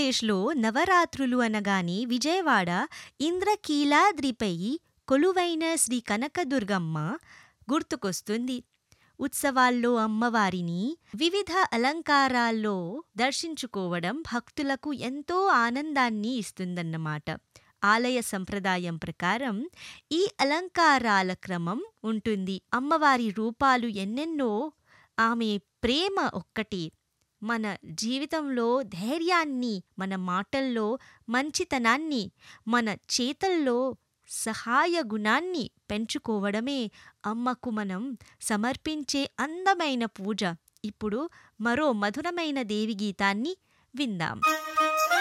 ఆంధ్రప్రదేశ్లో నవరాత్రులు అనగానే విజయవాడ ఇంద్రకీలాద్రిపై కొలువైన శ్రీ కనకదుర్గమ్మ గుర్తుకొస్తుంది ఉత్సవాల్లో అమ్మవారిని వివిధ అలంకారాల్లో దర్శించుకోవడం భక్తులకు ఎంతో ఆనందాన్ని ఇస్తుందన్నమాట ఆలయ సంప్రదాయం ప్రకారం ఈ అలంకారాల క్రమం ఉంటుంది అమ్మవారి రూపాలు ఎన్నెన్నో ఆమె ప్రేమ ఒక్కటి మన జీవితంలో ధైర్యాన్ని మన మాటల్లో మంచితనాన్ని మన చేతల్లో సహాయ గుణాన్ని పెంచుకోవడమే అమ్మకు మనం సమర్పించే అందమైన పూజ ఇప్పుడు మరో మధురమైన దేవి గీతాన్ని విందాం